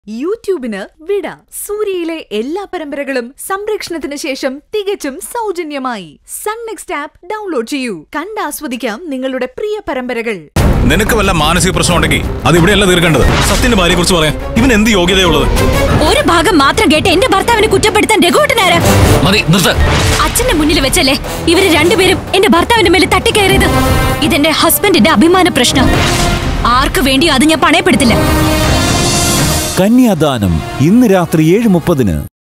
യൂട്യൂബിന് വിട സൂര്യയിലെ എല്ലാ പരമ്പരകളും സംരക്ഷണത്തിന് ശേഷം തികച്ചും സൗജന്യമായി സൺ നെക്സ്റ്റ് ആപ്പ് ഡൗൺലോഡ് ചെയ്യൂ കണ്ടാസ്വദിക്കാം നിങ്ങളുടെ പ്രിയ പരമ്പരകൾ നിനക്ക് വല്ല മാനസിക പ്രശ്നം ഉണ്ടെങ്കിൽ അത് ഇവിടെയല്ല തീർക്കേണ്ടത് സത്യന്റെ ഭാര്യയെ കുറിച്ച് പറയാൻ ഇവൻ എന്ത് യോഗ്യതയുള്ളത് ഒരു ഭാഗം മാത്രം കേട്ട് എന്റെ ഭർത്താവിനെ കുറ്റപ്പെടുത്താൻ രഘുവട്ടനാര് മതി നിർത്ത് അച്ഛന്റെ മുന്നിൽ വെച്ചല്ലേ ഇവര് രണ്ടുപേരും എന്റെ ഭർത്താവിന്റെ മേലെ തട്ടിക്കയറിയത് ഇതെന്റെ ഹസ്ബൻഡിന്റെ അഭിമാന പ്രശ്നം ആർക്ക് വേണ്ടി അത് ഞാൻ പണയപ്പെടുത്തില്ല കന്യാദാനം ഇന്ന് രാത്രി ഏഴ് മുപ്പതിന്